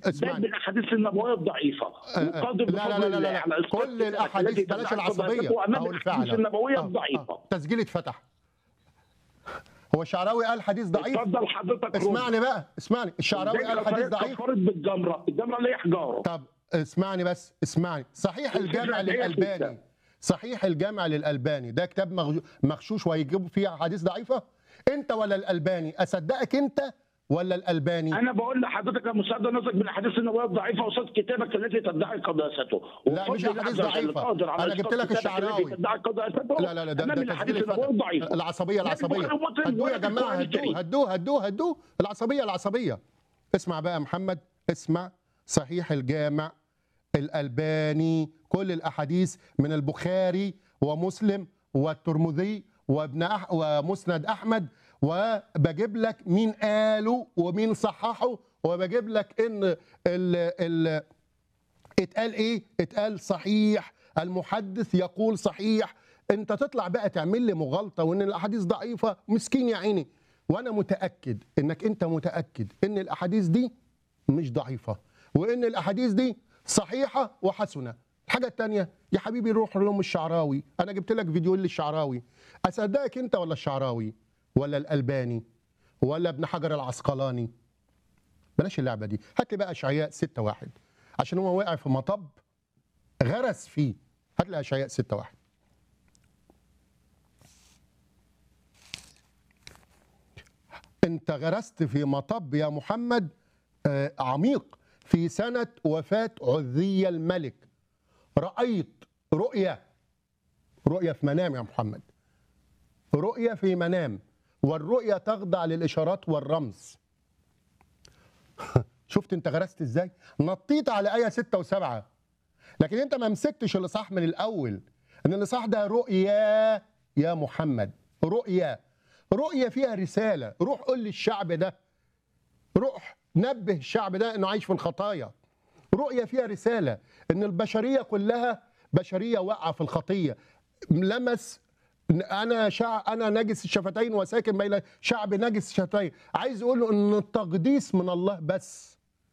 ده اسمعني من الاحاديث النبويه الضعيفه آه، وقادر لا، لا، بفضل لا، لا، الله لا. على إسقاط كل الأحاديث التي بلاش تدعي العصبية. قداسته امام أهو الاحاديث الفعل. النبويه آه، الضعيفه آه. تسجيل اتفتح هو الشعراوي قال حديث ضعيف اتفضل حضرتك رد. اسمعني بقى اسمعني الشعراوي زي قال حديث كفارة- ضعيف كفاره بالجمره الجمره اللي هي حجاره طب اسمعني بس اسمعني صحيح الجامع الفكرة هي للألباني كده. صحيح الجامع للألباني ده كتاب مغ- مغشوش وهيجيبوا فيه أحاديث ضعيفة انت ولا الألباني أصدقك انت ولا الألباني انا بقول لحضرتك يا مساعد نظرك من الاحاديث النبويه الضعيفه قصاد كتابك التي تدعي قداسته لا، مش وفضل أحاديث الله عز وجل ضعيفة. قادر على أنا جبت إسقاط لك كتابك الشعراوي. التي تدعي قداسته لا لا لا ده, امام ده الاحاديث تسجيل النبويه اتفتح الضعيفه العصبية العصبية البخاري ومسلم هدوه يا ولا في جماعة القرآن هدوه الكريم. هدوه هدوه هدوه العصبية العصبية اسمع بقى يا محمد اسمع صحيح الجامع الألباني كل الأحاديث من البخاري ومسلم والترمذي وابن أح ومسند أحمد وبجيب لك مين قاله ومين صححه وبجيب لك ان ال ال اتقال ايه اتقال صحيح المحدث يقول صحيح انت تطلع بقى تعمل لي مغالطه وان الاحاديث ضعيفه مسكين يا عيني وانا متاكد انك انت متاكد ان الاحاديث دي مش ضعيفه وان الاحاديث دي صحيحه وحسنه الحاجه الثانيه يا حبيبي روح لام الشعراوي انا جبت لك فيديو للشعراوي اصدقك انت ولا الشعراوي ولا الالباني ولا ابن حجر العسقلاني بلاش اللعبه دي هات لي بقى اشعياء 6 واحد عشان هو واقع في مطب غرس فيه هات لي اشعياء 6 واحد انت غرست في مطب يا محمد آه، عميق في سنة وفاة عذي الملك رأيت رؤية رؤية في منام يا محمد رؤية في منام والرؤية تخضع للإشارات والرمز شفت انت غرست ازاي نطيت على آية ستة وسبعة لكن انت ما مسكتش الإصحاح من الأول ان الإصحاح ده رؤية يا محمد رؤية رؤية فيها رسالة روح قول للشعب ده روح نبه الشعب ده انه عايش في الخطايا رؤية فيها رسالة ان البشرية كلها بشرية واقعة في الخطية لمس انا شع... انا نجس الشفتين وساكن بين شعب نجس الشفتين عايز يقول له ان التقديس من الله بس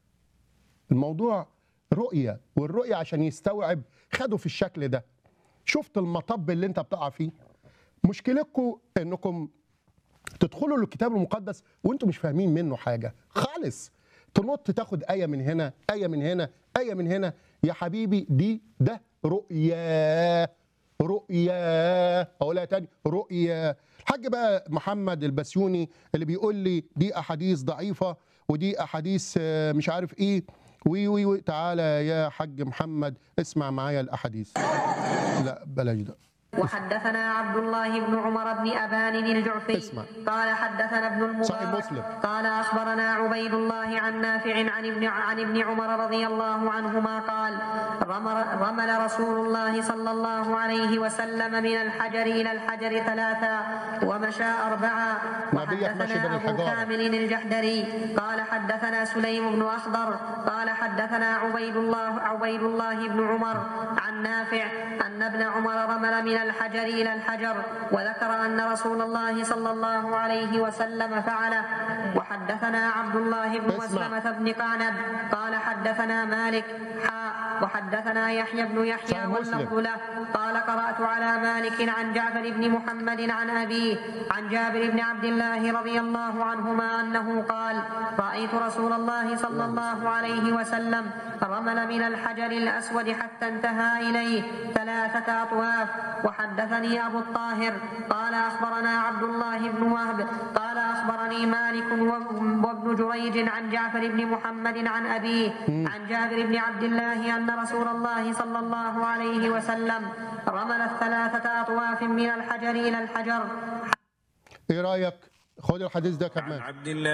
الموضوع رؤية والرؤية عشان يستوعب خده في الشكل ده شفت المطب اللي انت بتقع فيه مشكلتكم انكم تدخلوا للكتاب المقدس وانتم مش فاهمين منه حاجه خالص تنط تاخد ايه من هنا ايه من هنا ايه من هنا يا حبيبي دي ده رؤيا رؤيا اقولها تاني رؤيا الحاج بقى محمد البسيوني اللي بيقول لي دي احاديث ضعيفه ودي احاديث آه، مش عارف ايه وي وي وي تعالى يا حاج محمد اسمع معايا الاحاديث لا بلاش ده وحدثنا عبد الله بن عمر بن أبان الجعفي اسمع. قال حدثنا ابن صحيح المبارك مسلم. قال أخبرنا عبيد الله عن نافع عن ابن عن ابن عمر رضي الله عنهما قال رمل, رمل رسول الله صلى الله عليه وسلم من الحجر إلى الحجر ثلاثا ومشى أربعا نبيك مشي بين وحدثنا أبو الحجارة. كامل الجحدري قال حدثنا سليم بن أخضر قال حدثنا عبيد الله عبيد الله بن عمر عن نافع أن ابن عمر رمل من الحجر إلى الحجر وذكر أن رسول الله صلى الله عليه وسلم فعله وحدثنا عبد الله بن اسمع. مسلمة بن قعنب قال حدثنا مالك حاء وحدثنا يحيى بن يحيى صحيح مسلم. واللفظ له قال قرأت على مالك عن جعفر بن محمد عن أبيه عن جابر بن عبد الله رضي الله عنهما أنه قال رأيت رسول الله صلى الله عليه وسلم رمل من الحجر الأسود حتى انتهى إليه ثلاثة أطواف وحدثني أبو الطاهر قال أخبرنا عبد الله بن وهب قال أخبرني مالك وابن جريج عن جعفر بن محمد عن أبيه عن جابر بن عبد الله أن رسول الله صلى الله عليه وسلم رمل الثلاثة أطواف من الحجر إلى الحجر ايه رايك خد الحديث ده عن كمان عبد الله